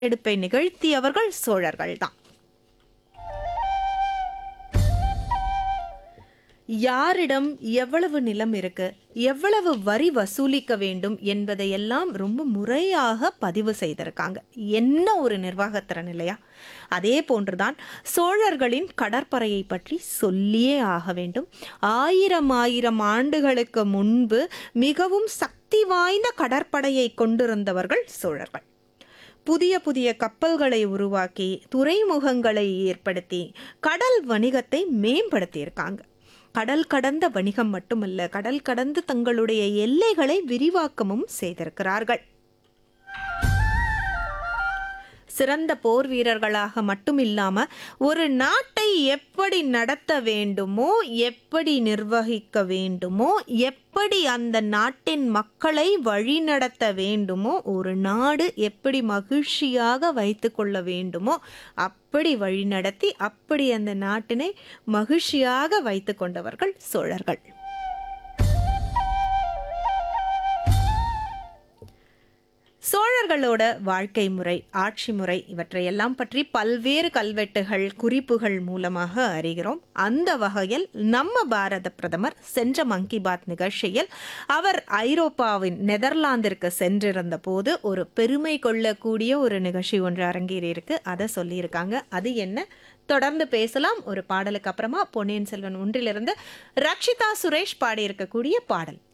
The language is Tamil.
எடுப்பை நிகழ்த்தியவர்கள் சோழர்கள்தான் யாரிடம் எவ்வளவு நிலம் இருக்கு எவ்வளவு வரி வசூலிக்க வேண்டும் என்பதையெல்லாம் ரொம்ப முறையாக பதிவு செய்திருக்காங்க என்ன ஒரு நிர்வாகத்திறன் இல்லையா அதே போன்றுதான் சோழர்களின் கடற்படையை பற்றி சொல்லியே ஆக வேண்டும் ஆயிரம் ஆயிரம் ஆண்டுகளுக்கு முன்பு மிகவும் சக்தி வாய்ந்த கடற்படையை கொண்டிருந்தவர்கள் சோழர்கள் புதிய புதிய கப்பல்களை உருவாக்கி துறைமுகங்களை ஏற்படுத்தி கடல் வணிகத்தை மேம்படுத்தியிருக்காங்க கடல் கடந்த வணிகம் மட்டுமல்ல கடல் கடந்து தங்களுடைய எல்லைகளை விரிவாக்கமும் செய்திருக்கிறார்கள் சிறந்த போர் வீரர்களாக மட்டுமில்லாம ஒரு நாட்டை எப்படி நடத்த வேண்டுமோ எப்படி நிர்வகிக்க வேண்டுமோ எப்படி அந்த நாட்டின் மக்களை வழிநடத்த வேண்டுமோ ஒரு நாடு எப்படி மகிழ்ச்சியாக வைத்து கொள்ள வேண்டுமோ அப்படி வழிநடத்தி அப்படி அந்த நாட்டினை மகிழ்ச்சியாக வைத்து கொண்டவர்கள் சோழர்கள் சோழர்களோட வாழ்க்கை முறை ஆட்சி முறை இவற்றையெல்லாம் பற்றி பல்வேறு கல்வெட்டுகள் குறிப்புகள் மூலமாக அறிகிறோம் அந்த வகையில் நம்ம பாரத பிரதமர் சென்ற மன் கி பாத் நிகழ்ச்சியில் அவர் ஐரோப்பாவின் நெதர்லாந்திற்கு சென்றிருந்த போது ஒரு பெருமை கொள்ளக்கூடிய ஒரு நிகழ்ச்சி ஒன்று அரங்கேறியிருக்கு அதை சொல்லியிருக்காங்க அது என்ன தொடர்ந்து பேசலாம் ஒரு பாடலுக்கு அப்புறமா பொன்னியின் செல்வன் ஒன்றிலிருந்து ரக்ஷிதா சுரேஷ் பாடியிருக்கக்கூடிய பாடல்